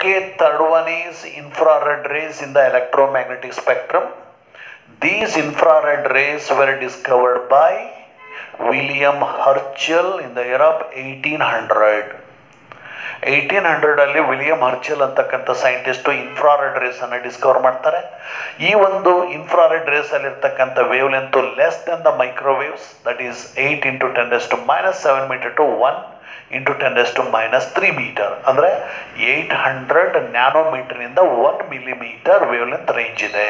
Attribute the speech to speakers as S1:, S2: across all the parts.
S1: Okay, third one is infrared rays in the electromagnetic spectrum. These infrared rays were discovered by William Herschel in the year of 1800. Eighteen ಹಂಡ್ರೆಡಲ್ಲಿ William Herschel ಅಂತಕ್ಕಂಥ scientist infrared ರೇಸನ್ನು Discover ಮಾಡ್ತಾರೆ ಈ ಒಂದು infrared ರೇಸಲ್ಲಿ ಇರ್ತಕ್ಕಂಥ wavelength less than the microwaves that is eight into ten days to minus seven metre to one into ten days to minus three metre ಅಂದರೆ eight hundred ನ್ಯಾನೋಮೀಟರ್ನಿಂದ one millimetre wavelength range ಇದೆ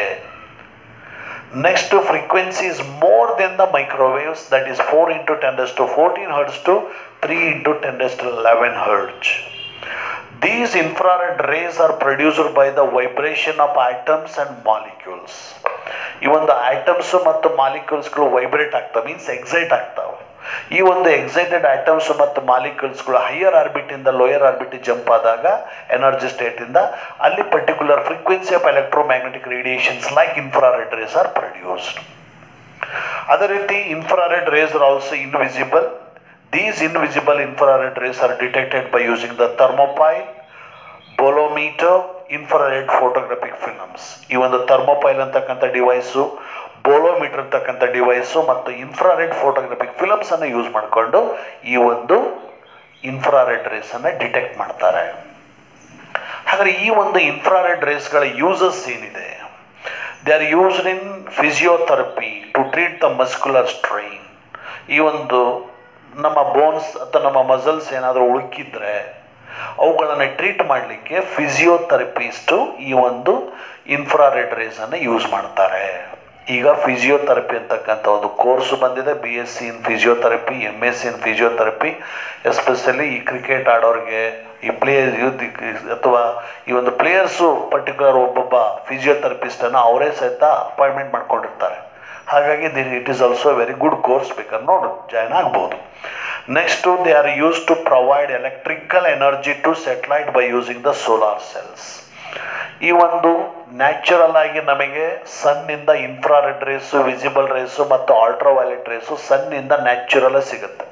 S1: next frequency is more than the microwaves that is four into ten days to fourteen hertz to three into ten days to eleven hertz These infrared rays are produced by the vibration of atoms and molecules. ಈ ಒಂದು atoms ಮತ್ತು ಮಾಲಿಕ್ಯೂಲ್ಸ್ಗಳು vibrate ಆಗ್ತವೆ means excite ಆಗ್ತಾವೆ ಈ ಒಂದು excited atoms ಮತ್ತು ಮಾಲಿಕ್ಯೂಲ್ಸ್ಗಳು ಹೈಯರ್ ಆರ್ಬಿಟಿಂದ ಲೋಯರ್ ಆರ್ಬಿಟ್ ಜಂಪ್ ಆದಾಗ ಎನರ್ಜಿ ಸ್ಟೇಟಿಂದ ಅಲ್ಲಿ particular frequency of electromagnetic radiations like infrared rays are produced ಅದೇ ರೀತಿ infrared rays are also invisible These invisible infrared rays are detected by using the thermopile, bolometer, infrared photographic films. ಈ ಒಂದು ಥರ್ಮೋಪೈಲ್ ಅಂತಕ್ಕಂಥ device ಬೋಲೋಮೀಟರ್ ಅಂತಕ್ಕಂಥ device ಮತ್ತು infrared photographic ಫಿಲಮ್ಸನ್ನು use ಮಾಡಿಕೊಂಡು ಈ ಒಂದು ಇನ್ಫ್ರಾರೆಡ್ ರೇಸನ್ನು ಡಿಟೆಕ್ಟ್ ಮಾಡ್ತಾರೆ ಹಾಗಾದರೆ ಈ ಒಂದು ಇನ್ಫ್ರಾರೆಡ್ ರೇಸ್ಗಳ ಯೂಸಸ್ ಏನಿದೆ they are used in physiotherapy to treat the muscular strain ಈ ಒಂದು ನಮ್ಮ ಬೋನ್ಸ್ ಅಥವಾ ನಮ್ಮ ಮಸಲ್ಸ್ ಏನಾದರೂ ಉಳುಕಿದ್ರೆ ಅವುಗಳನ್ನು ಟ್ರೀಟ್ ಮಾಡಲಿಕ್ಕೆ ಫಿಸಿಯೋಥೆರಪಿಸ್ಟು ಈ ಒಂದು ಇನ್ಫ್ರಾರೆಡ್ ರೇಸನ್ನು ಯೂಸ್ ಮಾಡ್ತಾರೆ ಈಗ ಫಿಸಿಯೋಥೆರಪಿ ಅಂತಕ್ಕಂಥ ಒಂದು ಕೋರ್ಸು ಬಂದಿದೆ B S C in physiotherapy M S C in physiotherapy especially ಈ ಕ್ರಿಕೆಟ್ ಆಡೋರಿಗೆ ಈ ಪ್ಲೇಯರ್ ಯೂತ್ ಅಥವಾ ಈ ಒಂದು ಪ್ಲೇಯರ್ಸು ಪರ್ಟಿಕ್ಯುಲರ್ ಒಬ್ಬೊಬ್ಬ ಫಿಸಿಯೋಥೆರಪಿಸ್ಟನ್ನು ಅವರೇ ಸಹಿತ ಅಪಾಯಿಂಟ್ಮೆಂಟ್ ಮಾಡ್ಕೊಂಡಿರ್ತಾರೆ ಹಾಗಾಗಿ the it is also very good course ಬೇಕಾದ್ರೆ ನೋಡು ಜಾಯ್ನ್ ಆಗ್ಬೋದು next they are use to provide electrical energy to satellite by using the solar cells ಈ ಒಂದು ನ್ಯಾಚುರಲ್ ಆಗಿ ನಮಗೆ ಸನ್ನಿಂದ ಇನ್ಫ್ರಾರೆಡ್ ರೇಸು ವಿಸಿಬಲ್ ರೇಸು ಮತ್ತು ಅಲ್ಟ್ರಾವೈಲೆಟ್ ರೇಸು ಸನ್ನಿಂದ ನ್ಯಾಚುರಲ್ ಸಿಗುತ್ತೆ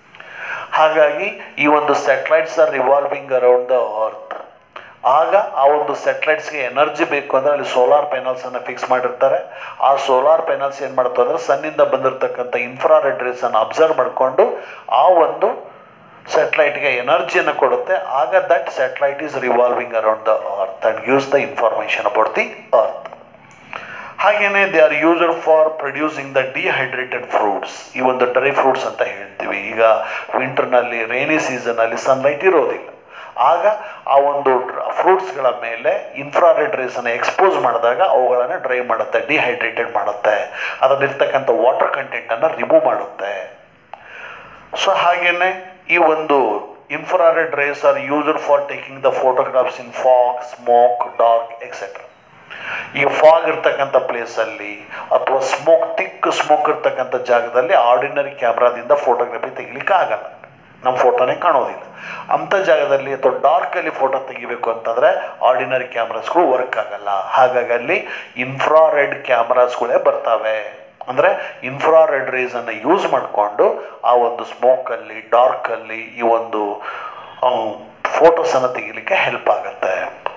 S1: ಹಾಗಾಗಿ ಈ ಒಂದು satellites are revolving around the earth ಆಗ ಆ ಒಂದು ಸೆಟ್ಲೈಟ್ಸ್ಗೆ ಎನರ್ಜಿ ಬೇಕು ಅಂದರೆ ಅಲ್ಲಿ ಸೋಲಾರ್ ಪ್ಯಾನಲ್ಸನ್ನು ಫಿಕ್ಸ್ ಮಾಡಿರ್ತಾರೆ ಆ ಸೋಲಾರ್ ಪ್ಯಾನಲ್ಸ್ ಏನು ಮಾಡ್ತವೆ ಅಂದರೆ ಸನ್ನಿಂದ ಬಂದಿರತಕ್ಕಂಥ ಇನ್ಫ್ರಾರೆಡ್ ರೇಸನ್ನು ಅಬ್ಸರ್ವ್ ಮಾಡಿಕೊಂಡು ಆ ಒಂದು ಸೆಟ್ಲೈಟ್ಗೆ ಎನರ್ಜಿಯನ್ನು ಕೊಡುತ್ತೆ ಆಗ that satellite is revolving around the earth and gives the information about the earth ಹಾಗೆಯೇ they are used for producing the dehydrated fruits ಈ ಒಂದು ಡ್ರೈ ಫ್ರೂಟ್ಸ್ ಅಂತ ಹೇಳ್ತೀವಿ ಈಗ ವಿಂಟರ್ನಲ್ಲಿ ರೈನಿ ಸೀಸನಲ್ಲಿ ಸನ್ಲೈಟ್ ಇರೋದಿಲ್ಲ ಆಗ ಆ ಒಂದು ಫ್ರೂಟ್ಸ್ಗಳ ಮೇಲೆ ಇನ್ಫ್ರಾರೆಡ್ ರೇಸನ್ನು ಎಕ್ಸ್ಪೋಸ್ ಮಾಡಿದಾಗ ಅವುಗಳನ್ನು ಡ್ರೈ ಮಾಡುತ್ತೆ ಡಿಹೈಡ್ರೇಟೆಡ್ ಮಾಡುತ್ತೆ ಅದರಲ್ಲಿರ್ತಕ್ಕಂಥ ವಾಟರ್ ಕಂಟೆಂಟನ್ನು ರಿಮೂವ್ ಮಾಡುತ್ತೆ ಸೊ ಹಾಗೆಯೇ ಈ ಒಂದು infrared rays are used for taking the photographs in fog smoke dark etcetera ಈ ಫಾಗ್ ಇರ್ತಕ್ಕಂಥ ಪ್ಲೇಸಲ್ಲಿ ಅಥವಾ ಸ್ಮೋಕ್ ತಿಕ್ ಸ್ಮೋಕ್ ಇರ್ತಕ್ಕಂಥ ಜಾಗದಲ್ಲಿ ಆರ್ಡಿನರಿ ಕ್ಯಾಮ್ರಾದಿಂದ ಫೋಟೋಗ್ರಫಿ ತೆಗಿಲಿಕ್ಕೆ ಆಗಲ್ಲ ನಮ್ಮ ಫೋಟೋನೇ ಕಾಣೋದಿಲ್ಲ ಅಂಥ ಜಾಗದಲ್ಲಿ ಅಥವಾ ಡಾರ್ಕಲ್ಲಿ ಫೋಟೋ ತೆಗಿಬೇಕು ಅಂತಂದರೆ ಆರ್ಡಿನರಿ ಕ್ಯಾಮ್ರಾಸ್ಗಳು ವರ್ಕ್ ಆಗಲ್ಲ ಹಾಗಾಗಿ ಅಲ್ಲಿ ಇನ್ಫ್ರಾರೆಡ್ ಕ್ಯಾಮ್ರಾಸ್ಗಳೇ ಬರ್ತವೆ ಅಂದರೆ ಇನ್ಫ್ರಾರೆಡ್ ರೇಸನ್ನು ಯೂಸ್ ಮಾಡಿಕೊಂಡು ಆ ಒಂದು ಸ್ಮೋಕಲ್ಲಿ ಡಾರ್ಕಲ್ಲಿ ಈ ಒಂದು ಫೋಟೋಸನ್ನು ತೆಗಿಲಿಕ್ಕೆ ಹೆಲ್ಪ್ ಆಗುತ್ತೆ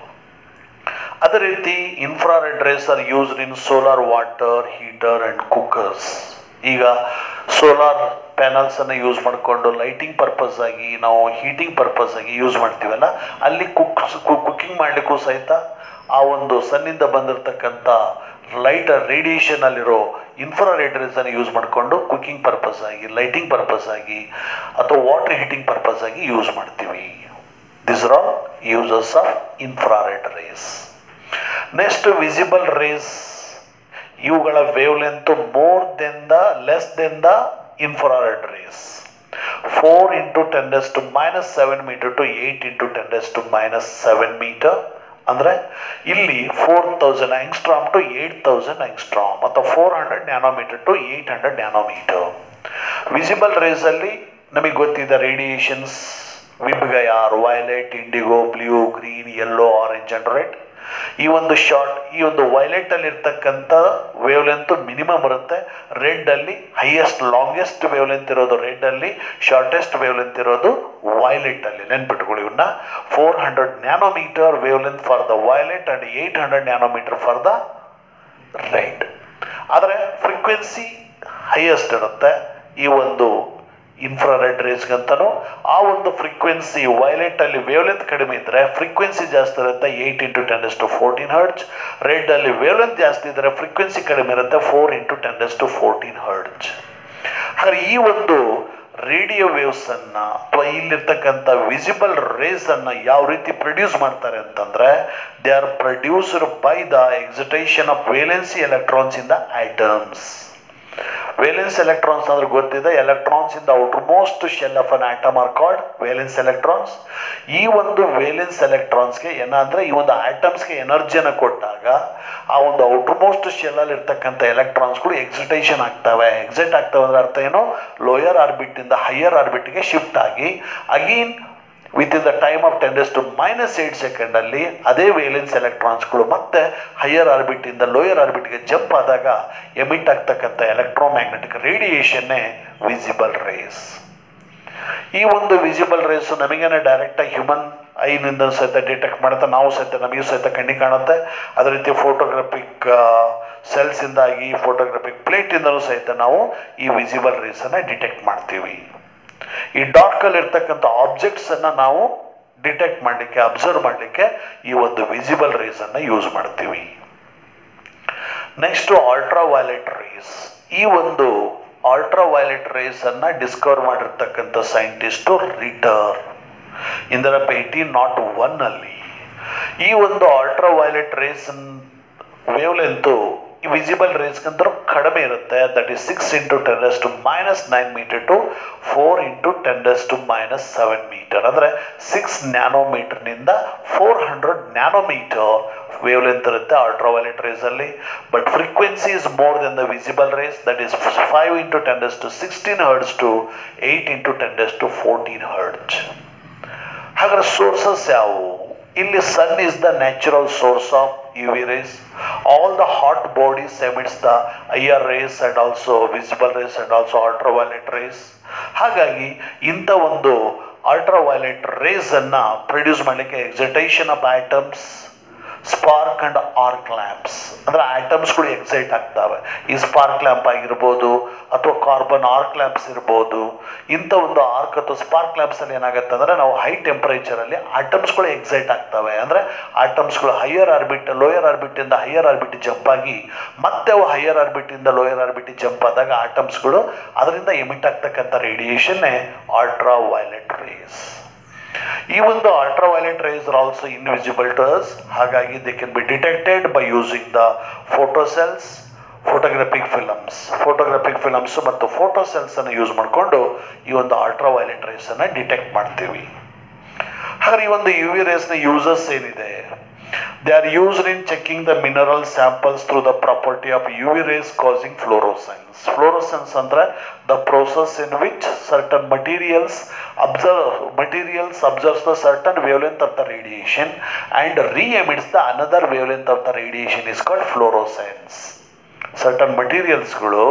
S1: ಅದೇ ರೀತಿ infrared rays are used in solar water heater and cookers ಈಗ ಸೋಲಾರ್ ಪ್ಯಾನಲ್ಸನ್ನು ಯೂಸ್ ಮಾಡಿಕೊಂಡು ಲೈಟಿಂಗ್ ಪರ್ಪಸ್ ಆಗಿ ನಾವು ಹೀಟಿಂಗ್ ಪರ್ಪಸ್ ಆಗಿ ಯೂಸ್ ಮಾಡ್ತೀವಲ್ಲ ಅಲ್ಲಿ ಕುಕ್ ಕುಕ್ಕಿಂಗ್ ಮಾಡಲಿಕ್ಕೂ ಸಹಿತ ಆ ಒಂದು ಸನ್ನಿಂದ ಬಂದಿರತಕ್ಕಂಥ ಲೈಟ್ ರೇಡಿಯೇಷನಲ್ಲಿರೋ ಇನ್ಫ್ರಾರೆಡ್ ರೇಸನ್ನು ಯೂಸ್ ಮಾಡಿಕೊಂಡು ಕುಕ್ಕಿಂಗ್ ಪರ್ಪಸ್ ಆಗಿ ಲೈಟಿಂಗ್ ಪರ್ಪಸ್ ಆಗಿ ಅಥವಾ ವಾಟರ್ ಹೀಟಿಂಗ್ ಪರ್ಪಸ್ ಆಗಿ ಯೂಸ್ ಮಾಡ್ತೀವಿ this are all uses of infrared rays next visible rays ಇವುಗಳ wavelength more than the less than the infrared rays four into ten days to minus seven metre to eight into ten days to minus seven metre ಅಂದರೆ ಇಲ್ಲಿ four thousand angstrom to eight thousand angstrom ಅಥವಾ four hundred nanometre to eight hundred nanometre visible ರೇಸಲ್ಲಿ ನಮಗೆ ಗೊತ್ತಿದ್ದ radiations VIBGYOR violet indigo blue green yellow orange and red ಈ ಒಂದು short ಈ ಒಂದು ವೈಲೆಟ್ ಅಲ್ಲಿ ಇರ್ತಕ್ಕಂಥ ವೇವ್ ಲೆಂತ್ ಮಿನಿಮಮ್ ಇರುತ್ತೆ ರೆಡ್ ಅಲ್ಲಿ ಹೈಯೆಸ್ಟ್ ಲಾಂಗೆಸ್ಟ್ ವೇವ್ ಲೆಂತ್ ಇರೋದು ರೆಡ್ ಅಲ್ಲಿ ಶಾರ್ಟೆಸ್ಟ್ ವೇವ್ ಲೆಂತ್ ಇರೋದು ವೈಲೆಟ್ ಅಲ್ಲಿ ನೆನ್ಪಿಟ್ಕೊಳ್ಳಿ ಇವನ್ನ four hundred nanometre wavelength for the violet and eight hundred nanometre for the red ಆದರೆ ಫ್ರೀಕ್ವೆನ್ಸಿ ಹೈಯೆಸ್ಟ್ ಇರುತ್ತೆ ಈ ಒಂದು ಇನ್ಫ್ರಾರೆಡ್ ರೇಸ್ಗಂತನೂ ಆ ಒಂದು ಫ್ರೀಕ್ವೆನ್ಸಿ ವೈಲೆಟ್ ಅಲ್ಲಿ ವೇವ್ಲೆಂತ್ ಕಡಿಮೆ ಇದ್ದರೆ ಫ್ರೀಕ್ವೆನ್ಸಿ ಜಾಸ್ತಿ ಇರುತ್ತೆ eight into ten to fourteen hertz red ಅಲ್ಲಿ ವೇವ್ಲೆಂತ್ ಜಾಸ್ತಿ ಇದ್ದರೆ ಫ್ರೀಕ್ವೆನ್ಸಿ ಕಡಿಮೆ ಇರುತ್ತೆ four into ten to fourteen hertz ಹಾಗಾದ್ರೆ ಈ ಒಂದು ರೇಡಿಯೋ ವೇವ್ಸ್ ಅನ್ನ ಅಥವಾ ಇಲ್ಲಿರ್ತಕ್ಕಂಥ ವಿಸಿಬಲ್ ರೇಸ್ ಅನ್ನ ಯಾವ ರೀತಿ ಪ್ರೊಡ್ಯೂಸ್ ಮಾಡ್ತಾರೆ ಅಂತಂದ್ರೆ they are produced by the excitation of valency electrons in the atoms valence electrons ಅಂದ್ರೆ ಗೊತ್ತಿದೆ electrons in the outermost shell of an atom are called valence electrons ಈ ಒಂದು ವೇಲೆನ್ಸ್ ಎಲೆಕ್ಟ್ರಾನ್ಸ್ಗೆ ಏನಂದ್ರೆ ಈ ಒಂದು ಆಟಮ್ಸ್ಗೆ ಎನರ್ಜಿಯನ್ನು ಕೊಟ್ಟಾಗ ಆ ಒಂದು ಔಟರ್ ಮೋಸ್ಟ್ ಶೆಲ್ ಅಲ್ಲಿ ಇರ್ತಕ್ಕಂಥ ಎಲೆಕ್ಟ್ರಾನ್ಸ್ಗಳು ಎಕ್ಸಿಟೇಷನ್ ಆಗ್ತವೆ ಎಕ್ಸಿಟ್ ಆಗ್ತವೆ ಅಂದ್ರೆ ಅರ್ಥ ಏನು ಲೋಯರ್ ಆರ್ಬಿಟ್ ಇಂದ ಹೈಯರ್ ಆರ್ಬಿಟ್ಗೆ ಶಿಫ್ಟ್ ಆಗಿ again within the time of ten to minus eight ಸೆಕೆಂಡಲ್ಲಿ ಅದೇ ವೇಲೆನ್ಸ್ ಎಲೆಕ್ಟ್ರಾನ್ಸ್ಗಳು ಮತ್ತೆ ಹೈಯರ್ ಆರ್ಬಿಟಿಂದ ಲೋಯರ್ ಆರ್ಬಿಟ್ಗೆ ಜಂಪ್ ಆದಾಗ ಎಮಿಟ್ ಆಗ್ತಕ್ಕಂಥ ಎಲೆಕ್ಟ್ರೋಮ್ಯಾಗ್ನೆಟಿಕ್ ರೇಡಿಯೇಷನ್ನೇ ವಿಸಿಬಲ್ ರೇಸ್ ಈ ಒಂದು ವಿಸಿಬಲ್ ರೇಸ್ ನಮಗೇನೆ ಡೈರೆಕ್ಟಾಗಿ ಹ್ಯೂಮನ್ ಐನಿಂದ ಸಹಿತ ಡಿಟೆಕ್ಟ್ ಮಾಡುತ್ತೆ ನಾವು ಸಹಿತ ನಮಗೂ ಸಹಿತ ಕಣ್ಣಿ ಕಾಣುತ್ತೆ ಅದೇ ರೀತಿ ಫೋಟೋಗ್ರಫಿಕ್ ಸೆಲ್ಸಿಂದಾಗಿ ಫೋಟೋಗ್ರಫಿಕ್ ಪ್ಲೇಟಿಂದಲೂ ಸಹಿತ ನಾವು ಈ ವಿಸಿಬಲ್ ರೇಸನ್ನು ಡಿಟೆಕ್ಟ್ ಮಾಡ್ತೀವಿ ಈ ಡಾರ್ಕಲ್ಲಿ ಇರ್ತಕ್ಕಂಥ ಆಬ್ಜೆಕ್ಟ್ಸನ್ನು ನಾವು ಡಿಟೆಕ್ಟ್ ಮಾಡಲಿಕ್ಕೆ ಅಬ್ಸರ್ವ್ ಮಾಡಲಿಕ್ಕೆ ಈ ಒಂದು ವಿಸಿಬಲ್ ರೇಸನ್ನು ಯೂಸ್ ಮಾಡ್ತೀವಿ ನೆಕ್ಸ್ಟು ಅಲ್ಟ್ರಾ ವೈಲೆಟ್ ರೇಸ್ ಈ ಒಂದು ಅಲ್ಟ್ರಾ ವೈಲೆಟ್ ರೇಸ್ ಅನ್ನ ಡಿಸ್ಕವರ್ ಮಾಡಿರ್ತಕ್ಕಂಥ ಸೈಂಟಿಸ್ಟು ರಿಟರ್ ಇಂದರ ಏಯ್ಟೀನ್ ನಾಟ್ ಒನ್ ಅಲ್ಲಿ ಈ ಒಂದು ultraviolet rays wavelength ಈ ವಿಸಿಬಲ್ ರೇಸ್ಗಂತೂ ಕಡಿಮೆ ಇರುತ್ತೆ that is six into ten to minus nine metre to four into ten to minus seven metre ಅಂದರೆ ಸಿಕ್ಸ್ ನ್ಯಾನೋಮೀಟರ್ನಿಂದ four hundred nanometre wavelength ಇರುತ್ತೆ ಅಲ್ಟ್ರಾವೈಲೆಟ್ ರೇಸ್ ಅಲ್ಲಿ but frequency is more than the visible rays that is five into ten to sixteen hertz to eight into ten to fourteen hertz ಹಾಗಾದ್ರೆ sources ಯಾವುವು ಇಲ್ಲಿ sun is the natural source of U V rays all the hot bodies emits the IR rays and also visible rays and also ultraviolet rays ಹಾಗಾಗಿ ಇಂಥ ಒಂದು ultraviolet rays ಅನ್ನ produce ಮಾಡಲಿಕ್ಕೆ excitation of atoms spark and arc lamps ಅಂದ್ರೆ ಐಟಮ್ಸ್ಗಳು excite ಆಗ್ತವೆ ಈ spark lamp ಆಗಿರ್ಬೋದು ಅಥವಾ ಕಾರ್ಬನ್ ಆರ್ಕ್ ಲ್ಯಾಂಪ್ಸ್ ಇರ್ಬೋದು ಇಂಥ ಒಂದು ಆರ್ಕ್ ಅಥವಾ ಸ್ಪಾರ್ಕ್ ಲ್ಯಾಂಪ್ಸ್ ಅಲ್ಲಿ ಏನಾಗುತ್ತೆ ಅಂದ್ರೆ ನಾವು ಹೈ ಟೆಂಪರೇಚರ್ ಅಲ್ಲಿ ಆಟಮ್ಸ್ಗಳು ಎಕ್ಸೈಟ್ ಆಗ್ತವೆ ಅಂದ್ರೆ ಆಟಮ್ಸ್ಗಳು ಹೈಯರ್ ಆರ್ಬಿಟ್ ಲೋಯರ್ ಆರ್ಬಿಟ್ ಇಂದ ಹೈಯರ್ ಆರ್ಬಿಟ್ ಜಂಪ್ ಆಗಿ ಮತ್ತೆ ಅವು ಹೈಯರ್ ಆರ್ಬಿಟ್ ಇಂದ ಲೋಯರ್ ಆರ್ಬಿಟ್ ಜಂಪ್ ಆದಾಗ ಆಟಮ್ಸ್ಗಳು ಅದರಿಂದ ಎಮಿಟ್ ಆಗ್ತಕ್ಕಂಥ ರೇಡಿಯೇಷನ್ನೇ ಅಲ್ಟ್ರಾ ವೈಲೆಟ್ ರೇಸ್ ಈ ಒಂದು ultraviolet rays are also invisible to us ಹಾಗಾಗಿ they can be detected by using the photocells photographic films photographic films ಮತ್ತು ಫೋಟೋ ಸೆಲ್ಸ್ ಅನ್ನು ಯೂಸ್ ಮಾಡಿಕೊಂಡು ಈ ಒಂದು ಅಲ್ಟ್ರಾವೈಲೆಟ್ ರೇಸ್ ಅನ್ನು ಡಿಟೆಕ್ಟ್ ಮಾಡ್ತೀವಿ ಹಾಗಾದ್ರೆ ಈ ಒಂದು ಯು ವಿ ರೇಸ್ನ ಯೂಸಸ್ ಏನಿದೆ they are used in checking the mineral samples through the property of U V rays causing fluorescence fluorescence ಅಂದ್ರೆ the process in which certain materials observe materials observes the certain wavelength of the radiation and re emits the another wavelength of the radiation is called fluorescence certain ಮಟೀರಿಯಲ್ಸ್ಗಳು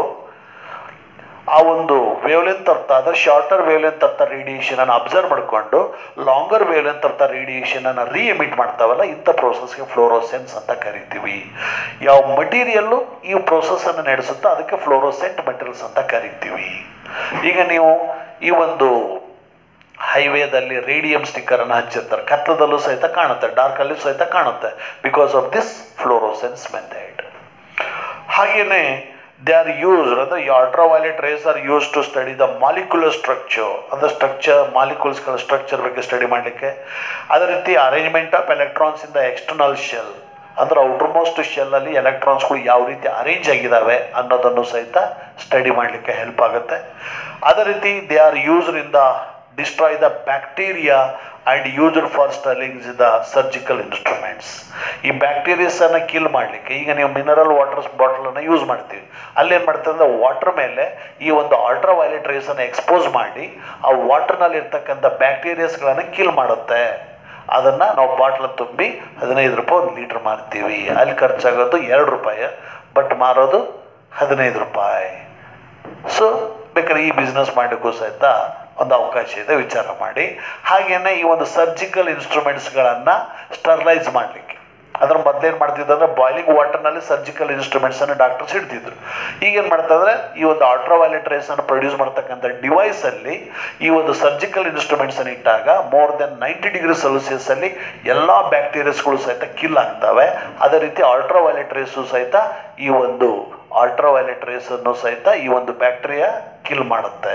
S1: ಆ ಒಂದು wavelength ಅರ್ಥ ಆದರೆ shorter wavelength ಅರ್ಥ radiation ಅನ್ನು observe ಮಾಡಿಕೊಂಡು longer wavelength ಅರ್ಥ radiation ಅನ್ನು ರೀ ಎಮಿಟ್ ಮಾಡ್ತಾವಲ್ಲ ಇಂಥ ಪ್ರೋಸೆಸ್ಗೆ ಫ್ಲೋರೋಸೆನ್ಸ್ ಅಂತ ಕರಿತೀವಿ ಯಾವ ಮಟೀರಿಯಲ್ಲು ಈ ಪ್ರೋಸೆಸ್ ಅನ್ನು ನಡೆಸುತ್ತೋ ಅದಕ್ಕೆ ಫ್ಲೋರೋಸೆಂಟ್ ಮಟೀರಿಯಲ್ಸ್ ಅಂತ ಕರಿತೀವಿ ಈಗ ನೀವು ಈ ಒಂದು ಹೈವೇದಲ್ಲಿ ರೇಡಿಯಂ ಸ್ಟಿಕ್ಕರ್ ಅನ್ನು ಹಚ್ಚಿರ್ತಾರೆ ಕತ್ತಲದಲ್ಲೂ ಸಹಿತ ಕಾಣುತ್ತೆ ಡಾರ್ಕಲ್ಲಿ ಸಹಿತ ಕಾಣುತ್ತೆ because of this fluorescence method ಹಾಗೆಯೇ ದೇ ಆರ್ ಯೂಸ್ಡ್ ಅಂದರೆ ಈ ultraviolet rays are use to study the molecular structure ಅಂದರೆ ಸ್ಟ್ರಕ್ಚರ್ ಮಾಲಿಕ್ಯೂಲ್ಸ್ಗಳ ಸ್ಟ್ರಕ್ಚರ್ ಬಗ್ಗೆ ಸ್ಟಡಿ ಮಾಡಲಿಕ್ಕೆ ಅದೇ ರೀತಿ arrangement of electrons in the external shell ಅಂದ್ರೆ ಔಟರ್ ಮೋಸ್ಟ್ ಶೆಲ್ಲಲ್ಲಿ ಎಲೆಕ್ಟ್ರಾನ್ಸ್ಗಳು ಯಾವ ರೀತಿ ಅರೇಂಜ್ ಆಗಿದ್ದಾವೆ ಅನ್ನೋದನ್ನು ಸಹಿತ ಸ್ಟಡಿ ಮಾಡಲಿಕ್ಕೆ ಹೆಲ್ಪ್ ಆಗುತ್ತೆ ಅದೇ ರೀತಿ they are used in the destroy the bacteria and used for sterilising the surgical instruments ಈ ಬ್ಯಾಕ್ಟೀರಿಯಸನ್ನು ಕಿಲ್ ಮಾಡಲಿಕ್ಕೆ ಈಗ ನೀವು ಮಿನರಲ್ ವಾಟರ್ ಬಾಟಲನ್ನು ಯೂಸ್ ಮಾಡ್ತೀವಿ ಅಲ್ಲೇನು ಮಾಡ್ತಾರೆ ಅಂದರೆ ವಾಟರ್ ಮೇಲೆ ಈ ಒಂದು ಅಲ್ಟ್ರಾ ವೈಲೆಟ್ ರೇಸನ್ನು ಎಕ್ಸ್ಪೋಸ್ ಮಾಡಿ ಆ ವಾಟರ್ನಲ್ಲಿ ಇರ್ತಕ್ಕಂಥ ಬ್ಯಾಕ್ಟೀರಿಯಸ್ಗಳನ್ನು ಕಿಲ್ ಮಾಡುತ್ತೆ ಅದನ್ನು ನಾವು ಬಾಟ್ಲ ತುಂಬಿ ಹದಿನೈದು ರೂಪಾಯಿ ಒಂದು ಲೀಟ್ರ್ ಮಾರ್ತೀವಿ ಅಲ್ಲಿ ಖರ್ಚಾಗೋದು ಎರಡು ರೂಪಾಯಿ ಬಟ್ ಮಾರೋದು ಹದಿನೈದು ರೂಪಾಯಿ ಸೊ ಬೇಕಾದ್ರೆ ಈ ಬಿಸ್ನೆಸ್ ಮಾಡಲಿಕ್ಕೂ ಸಹಿತ ಒಂದು ಅವಕಾಶ ಇದೆ ವಿಚಾರ ಮಾಡಿ ಹಾಗೆಯೇ ಈ ಒಂದು ಸರ್ಜಿಕಲ್ ಇನ್ಸ್ಟ್ರೂಮೆಂಟ್ಸ್ಗಳನ್ನು ಸ್ಟರ್ಲೈಸ್ ಮಾಡಲಿಕ್ಕೆ ಅದ್ರ ಮೊದಲೇನು ಮಾಡ್ತಿದ್ರು ಅಂದರೆ ಬಾಯ್ಲಿಂಗ್ ವಾಟರ್ನಲ್ಲಿ ಸರ್ಜಿಕಲ್ ಇನ್ಸ್ಟ್ರೂಮೆಂಟ್ಸನ್ನು ಡಾಕ್ಟರ್ಸ್ ಇಡ್ತಿದ್ರು ಈಗೇನು ಮಾಡ್ತಾಯಿದ್ರೆ ಈ ಒಂದು ಅಲ್ಟ್ರಾವೈಲೆಟ್ ರೇಸನ್ನು ಪ್ರೊಡ್ಯೂಸ್ ಮಾಡ್ತಕ್ಕಂಥ ಡಿವೈಸಲ್ಲಿ ಈ ಒಂದು ಸರ್ಜಿಕಲ್ ಇನ್ಸ್ಟ್ರೂಮೆಂಟ್ಸನ್ನು ಇಟ್ಟಾಗ ಮೋರ್ ದೆನ್ ನೈಂಟಿ ಡಿಗ್ರಿ ಸೆಲ್ಸಿಯಸ್ಸಲ್ಲಿ ಎಲ್ಲ ಬ್ಯಾಕ್ಟೀರಿಯಾಸ್ಗಳು ಸಹಿತ ಕಿಲ್ ಆಗ್ತವೆ ಅದೇ ರೀತಿ ಅಲ್ಟ್ರಾವೈಲೆಟ್ ರೇಸು ಸಹಿತ ಈ ಒಂದು ಅಲ್ಟ್ರಾವೈಲೆಟ್ ರೇಸನ್ನು ಸಹಿತ ಈ ಒಂದು ಬ್ಯಾಕ್ಟೀರಿಯಾ ಕಿಲ್ ಮಾಡುತ್ತೆ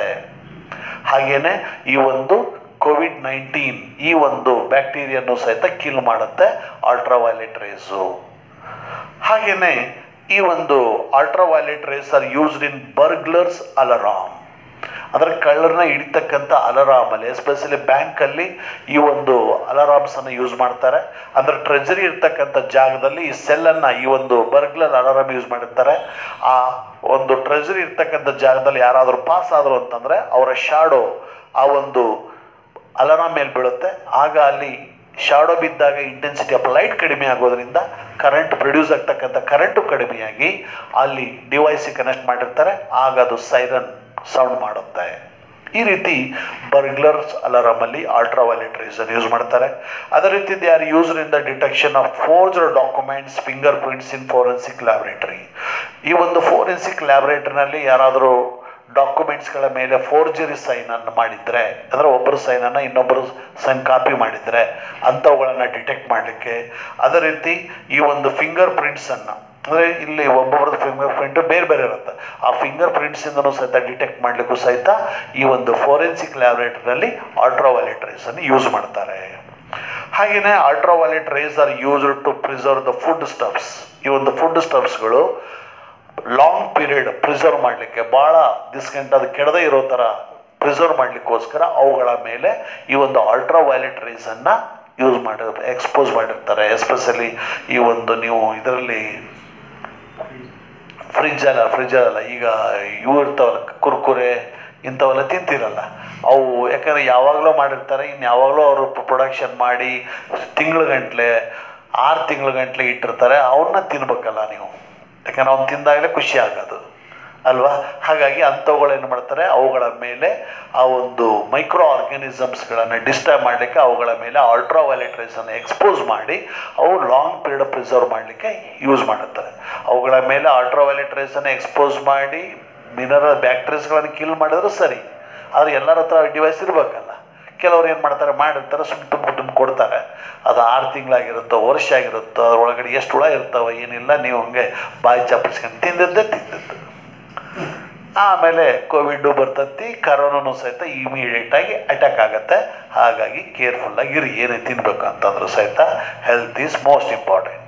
S1: ಹಾಗೆಯೇ ಈ ಒಂದು ಕೋವಿಡ್ ನೈನ್ಟೀನ್ ಈ ಒಂದು ಬ್ಯಾಕ್ಟೀರಿಯನ್ನು ಸಹಿತ ಕಿಲ್ ಮಾಡುತ್ತೆ ಅಲ್ಟ್ರಾವೈಲೆಟ್ ರೇಸು ಹಾಗೆಯೇ ಈ ಒಂದು ultraviolet rays are used in burglars alarm ಅದರ ಕಳ್ಳರನ್ನ ಹಿಡಿತಕ್ಕಂಥ ಅಲಾರಾಮಲ್ಲಿ ಎಸ್ಪೆಷಲಿ ಬ್ಯಾಂಕಲ್ಲಿ ಈ ಒಂದು ಅಲಾರಾಮ್ಸನ್ನು ಯೂಸ್ ಮಾಡ್ತಾರೆ ಅಂದರೆ ಟ್ರೆಜರಿ ಇರ್ತಕ್ಕಂಥ ಜಾಗದಲ್ಲಿ ಈ ಸೆಲ್ಲನ್ನು ಈ ಒಂದು ಬರ್ಗ್ಲರ್ ಅಲಾರಾಮ್ ಯೂಸ್ ಮಾಡಿರ್ತಾರೆ ಆ ಒಂದು ಟ್ರೆಜರಿ ಇರ್ತಕ್ಕಂಥ ಜಾಗದಲ್ಲಿ ಯಾರಾದರೂ ಪಾಸ್ ಆದರು ಅಂತಂದರೆ ಅವರ ಶಾಡೋ ಆ ಒಂದು ಅಲಾರಾಮ್ ಮೇಲೆ ಬೀಳುತ್ತೆ ಆಗ ಅಲ್ಲಿ ಶಾಡೋ ಬಿದ್ದಾಗ ಇಂಟೆನ್ಸಿಟಿ ಆಫ್ ಲೈಟ್ ಕಡಿಮೆ ಆಗೋದ್ರಿಂದ ಕರೆಂಟ್ ಪ್ರೊಡ್ಯೂಸ್ ಆಗ್ತಕ್ಕಂಥ ಕರೆಂಟು ಕಡಿಮೆಯಾಗಿ ಅಲ್ಲಿ ಡಿವೈಸಿಗೆ ಕನೆಕ್ಟ್ ಮಾಡಿರ್ತಾರೆ ಆಗ ಅದು ಸೈರನ್ ಸೌಂಡ್ ಮಾಡುತ್ತೆ ಈ ರೀತಿ ಬರ್ಗ್ಲರ್ಸ್ ಅಲಾರಾಮಲ್ಲಿ ಅಲ್ಟ್ರಾವೈಲೆಟ್ ರೇಸನ್ ಯೂಸ್ ಮಾಡ್ತಾರೆ ಅದೇ ರೀತಿ they are used in the detection of forged documents fingerprints in forensic laboratory ಈ ಒಂದು ಫೋರೆನ್ಸಿಕ್ ಲ್ಯಾಬ್ರೇಟರಿನಲ್ಲಿ ಯಾರಾದರೂ ಡಾಕ್ಯುಮೆಂಟ್ಸ್ಗಳ ಮೇಲೆ ಫೋರ್ಜರಿ ಸೈನನ್ನು ಮಾಡಿದರೆ ಅಂದರೆ ಒಬ್ಬರು ಸೈನನ್ನು ಇನ್ನೊಬ್ಬರು ಸೈನ್ ಕಾಪಿ ಮಾಡಿದರೆ ಅಂಥವುಗಳನ್ನು ಡಿಟೆಕ್ಟ್ ಮಾಡಲಿಕ್ಕೆ ಅದೇ ರೀತಿ ಈ ಒಂದು ಫಿಂಗರ್ ಪ್ರಿಂಟ್ಸನ್ನು ಅಂದರೆ ಇಲ್ಲಿ ಒಬ್ಬೊಬ್ರದ್ದು ಫಿಂಗರ್ ಪ್ರಿಂಟ್ ಬೇರೆ ಬೇರೆ ಇರುತ್ತೆ ಆ ಫಿಂಗರ್ ಪ್ರಿಂಟ್ಸಿಂದನೂ ಸಹಿತ ಡಿಟೆಕ್ಟ್ ಮಾಡಲಿಕ್ಕೂ ಸಹಿತ ಈ ಒಂದು ಫೋರೆನ್ಸಿಕ್ ಲ್ಯಾಬ್ರೇಟರಿನಲ್ಲಿ ಅಲ್ಟ್ರಾವೈಲೆಟ್ ರೇಸನ್ನು ಯೂಸ್ ಮಾಡ್ತಾರೆ ಹಾಗೆಯೇ ultraviolet rays are used to preserve the food stuffs ಈ ಒಂದು ಫುಡ್ ಸ್ಟಫ್ಸ್ಗಳು ಲಾಂಗ್ ಪೀರಿಯಡ್ ಪ್ರಿಸರ್ವ್ ಮಾಡಲಿಕ್ಕೆ ಭಾಳ ದಿಸ್ಗಂಟ ಅದು ಕೆಡದೇ ಇರೋ ಥರ ಪ್ರಿಸರ್ವ್ ಮಾಡಲಿಕ್ಕೋಸ್ಕರ ಅವುಗಳ ಮೇಲೆ ಈ ಒಂದು ಅಲ್ಟ್ರಾವೈಲೆಟ್ ರೇಸನ್ನು ಯೂಸ್ ಮಾಡಿ ಎಕ್ಸ್ಪೋಸ್ ಮಾಡಿರ್ತಾರೆ ಎಸ್ಪೆಷಲಿ ಈ ಒಂದು ನೀವು ಇದರಲ್ಲಿ ಫ್ರಿಜ್ ಅಲ್ಲ ಫ್ರಿಜ್ ಅಲ್ಲ ಈಗ ಇವು ಇರ್ತಾವಲ್ಲ ಕುರ್ಕುರೆ ಇಂಥವೆಲ್ಲ ತಿಂತಿರಲ್ಲ ಅವು ಯಾಕಂದರೆ ಯಾವಾಗಲೂ ಮಾಡಿರ್ತಾರೆ ಇನ್ನು ಯಾವಾಗಲೂ ಅವರು ಪ್ರೊಡಕ್ಷನ್ ಮಾಡಿ ತಿಂಗಳ ಗಂಟ್ಲೆ ಆರು ತಿಂಗಳ ಗಂಟ್ಲೆ ಇಟ್ಟಿರ್ತಾರೆ ಅವನ್ನ ತಿನ್ಬೇಕಲ್ಲ ನೀವು ಯಾಕಂದ್ರೆ ಅವ್ನು ತಿಂದಾಗಲೇ ಖುಷಿ ಆಗೋದು ಅಲ್ವಾ ಹಾಗಾಗಿ ಅಂಥವುಗಳು ಏನು ಮಾಡ್ತಾರೆ ಅವುಗಳ ಮೇಲೆ ಆ ಒಂದು ಮೈಕ್ರೋ ಆರ್ಗ್ಯಾನಿಸಮ್ಸ್ಗಳನ್ನು ಡಿಸ್ಟರ್ಬ್ ಮಾಡಲಿಕ್ಕೆ ಅವುಗಳ ಮೇಲೆ ಅಲ್ಟ್ರಾವೈಲೆಟ್ ರೇಸನ್ನು ಎಕ್ಸ್ಪೋಸ್ ಮಾಡಿ ಅವು ಲಾಂಗ್ ಪೀರಿಯಡ್ ಪ್ರಿಸರ್ವ್ ಮಾಡಲಿಕ್ಕೆ ಯೂಸ್ ಮಾಡುತ್ತಾರೆ ಅವುಗಳ ಮೇಲೆ ಅಲ್ಟ್ರಾವೈಲೆಟ್ ರೇಸನ್ನು ಎಕ್ಸ್ಪೋಸ್ ಮಾಡಿ ಮಿನರಲ್ ಬ್ಯಾಕ್ಟೀರಿಯಾಸ್ಗಳನ್ನು ಕಿಲ್ ಮಾಡಿದ್ರೆ ಸರಿ ಆದರೆ ಎಲ್ಲರ ಹತ್ರ ಡಿವೈಸ್ ಇರಬೇಕಲ್ಲ ಕೆಲವ್ರು ಏನು ಮಾಡ್ತಾರೆ ಮಾಡಿರ್ತಾರೆ ಸುಮ್ಮನೆ ತುಂಬ ತುಂಬ ಕೊಡ್ತಾರೆ ಅದು ಆರು ತಿಂಗಳಾಗಿರುತ್ತೋ ವರ್ಷ ಆಗಿರುತ್ತೋ ಅದ್ರೊಳಗಡೆ ಎಷ್ಟು ಹುಳ ಇರ್ತಾವೆ ಏನಿಲ್ಲ ನೀವು ಹಂಗೆ ಬಾಯಿ ಚಾಪಿಸ್ಕೊಂಡು ತಿಂದಿದ್ದೆ ತಿಂದಿದ್ದು ಆಮೇಲೆ ಕೋವಿಡ್ಡು ಬರ್ತತಿ ಕರೋನಾನು ಸಹಿತ ಇಮಿಡಿಯೇಟಾಗಿ ಅಟ್ಯಾಕ್ ಆಗುತ್ತೆ ಹಾಗಾಗಿ ಕೇರ್ಫುಲ್ಲಾಗಿರಿ ಏನೇ ತಿನ್ನಬೇಕು ಅಂತಂದ್ರೂ ಸಹಿತ ಹೆಲ್ತ್ ಈಸ್ ಮೋಸ್ಟ್ ಇಂಪಾರ್ಟೆಂಟ್